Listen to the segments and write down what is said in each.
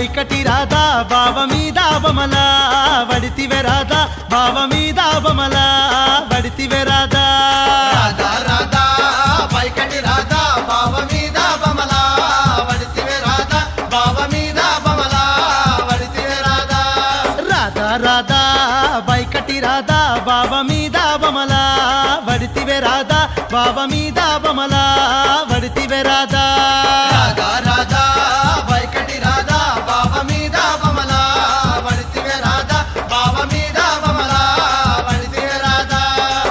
వైకటి రాధా బావ మీద బమల వడితివే రాధా బావ మీద బమల వడితివే రాధా రాధా రాధా పైకటి రాధా బావ మీద బమల వడితివే రాధా బావ మీద బమల వడితివే రాధా రాధా రాధా వైకటి రాధా బావ మీద బమల వడితివే రాధా బావ మీద బమల వడితివే రాధా రాధా రాధా పైకటి రాధా బావ మీద బమల వడితివే రాధా బావ మీద బమల వడితివే రాధా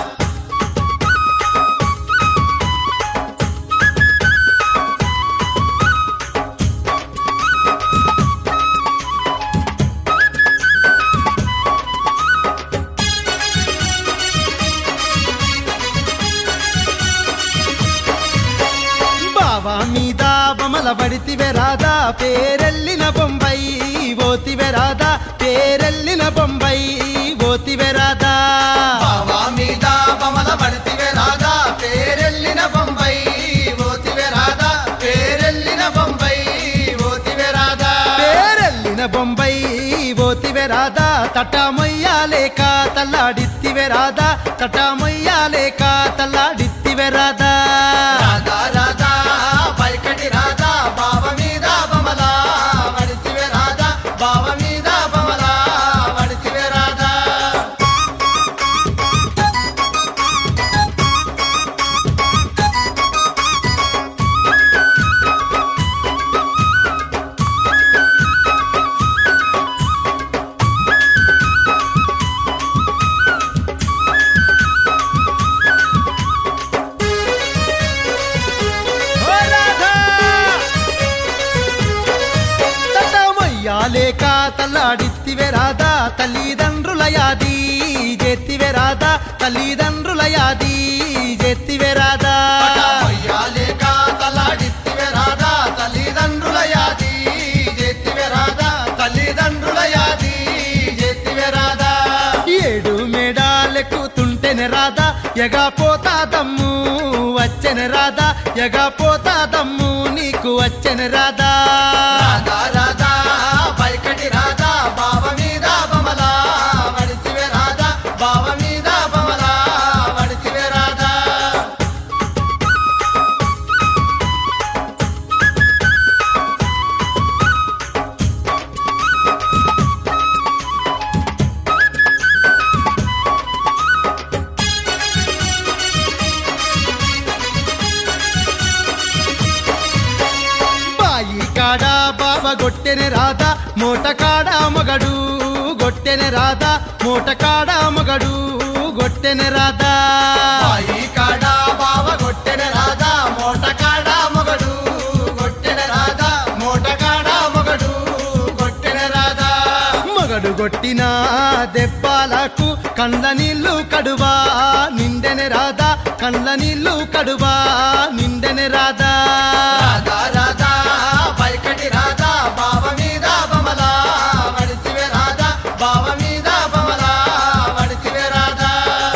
బావ మీద బమల వడితివే రాధా పేరెల్లిన బొంబై ఓతివే రాధా పేరెల్లిన బొంబై ఓతివే రాధా బావా మీద బమల పడితివే రాధా పేరెల్లిన బొంబై ఓతివే రాధా పేరెల్లిన బొంబై ఓతివే రాధా పేరెల్లిన బొంబై ఓతివే రాధా తటామొయ్యాలేక తల్లాడిత్తివే రాధా తటామొయ్యాలేక తల్లాడిత్తివే రాధా రాధా రాధా పైకటి రాధా బావ మీద బమల పడితివే రాధా బావ మీద బమల పడితివే రాధా ఓ రాధా తటామొయ్యాలేక తల్లాడిత్తివే రాధా తల్లిదండ్రుల యాది జెత్తివే రాధా తల్లిదండ్రుల యాది జెత్తివే రాధా మొయ్యాలేక తలాడిత్తివే రాధా తల్లిదండ్రుల యాది జెత్తివే రాధా తల్లిదండ్రుల యాది జెత్తివే రాధా ఏడు మేడాలెక్కుతుంటేనే రాధా ఎగా పోతా దమ్ము వచ్చెన రాధా ఎగా పోతా దమ్ము నీకు వచ్చెన రాధా రాధా రాధా పైకటి రాధా బావ మీద బమల వడితివే రాధా బావ మీద బమల వడితివే రాధా బాయి కాడ బావ గొట్టెన రాధా మూట కాడ మొగడు గొట్టెన రాధా మూట కాడ మొగడు గొట్టెన రాధా బాయి కాడ బావ గొట్టెన రాధా మోట కాడ మొగడు గొట్టెన రాధా మోట కాడ మొగడు గొట్టెన రాధా మొగడు గొట్టిన దెబ్బలకు కండ్ల నీళ్లు కడువా నిండెన రాధా కండ్ల నీళ్లు కడువా నిండెన రాధా రాధా రాధా పైకటి రాధా బావ మీద బమల వడితివే రాధా బావ మీద బమల వడితివే రాధా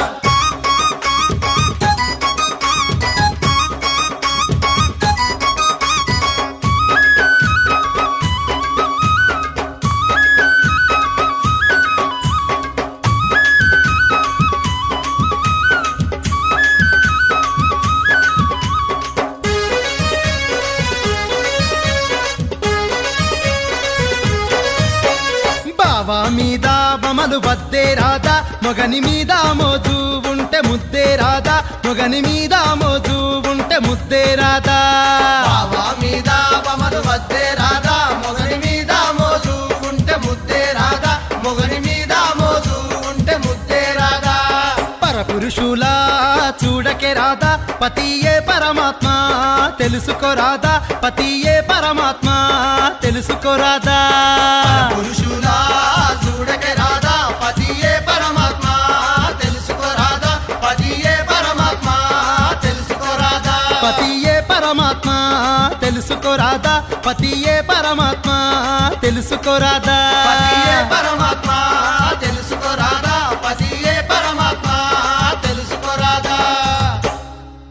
బావా మీద బమలు వద్దే రాధా మొగని మీద మోజు ఉంటే ముద్దే రాధా మొగని మీద మోజు ఉంటే ముద్దే రాధా బావా మీద బమలు వద్దే రాధా మొగని మీద మోజు ఉంటే ముద్దే రాధా మొగని మీద మోజు ఉంటే ముద్దే రాధా పరపురుషులా చూడకే రాధా పతియే పరమాత్మ తెలుసుకో రాధా పతియే పరమాత్మ తెలుసుకో రాధా పురుషులా చూడకే రాధా పతియే పరమాత్మ తెలుసుకో రాధా పతియే పరమాత్మ తెలుసుకో రాధా పతియే పరమాత్మ తెలుసుకో రాధా పతియే పరమాత్మ తెలుసుకో రాధా పతియే పరమాత్మ తెలుసుకో